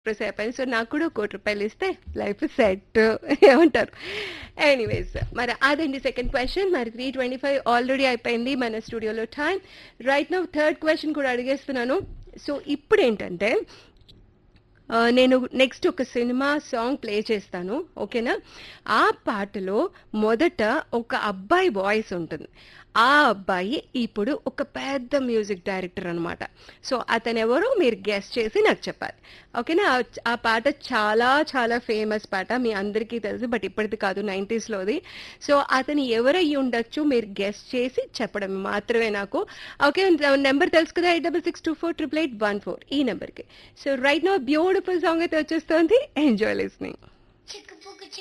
rupees అయిపోయింది so నాకు కూడా ఒక కోటి రూపాయలు ఇస్తే లైఫ్ సెట్ ఏమంటారు ఎనీవేస్ మరి అదండి సెకండ్ క్వశ్చన్ మరి త్రీ ట్వంటీ ఫైవ్ ఆల్రెడీ అయిపోయింది మన స్టూడియోలో time right now third question కూడా అడిగేస్తున్నాను సో ఇప్పుడు ఏంటంటే ఆ, నేను నెక్స్ట్ ఒక సినిమా సాంగ్ ప్లే చేస్తాను ఓకేనా ఆ పాటలో మొదట ఒక అబ్బాయి వాయిస్ ఉంటుంది ఆ అబ్బాయి ఇప్పుడు ఒక పెద్ద మ్యూజిక్ డైరెక్టర్ అనమాట సో అతను ఎవరో మీరు గెస్ట్ చేసి నాకు చెప్పాలి ఓకేనా ఆ- ఆ పాట చాలా చాలా ఫేమస్ పాట మీ అందరికీ తెలుసు బట్ ఇప్పటిది కాదు నైంటీస్లోది సో అతను ఎవరయ్యి ఉండొచ్చు మీరు గెస్ట్ చేసి చెప్పడం మాత్రమే నాకు ఓకే నెంబర్ తెలుసు కదా eight double six two four triple eight one four ఈ నెంబర్కి so right now beautiful song అయితే వచ్చేస్తుంది ఎంజాయ్ లిస్నింగ్ చిక్కుపుకు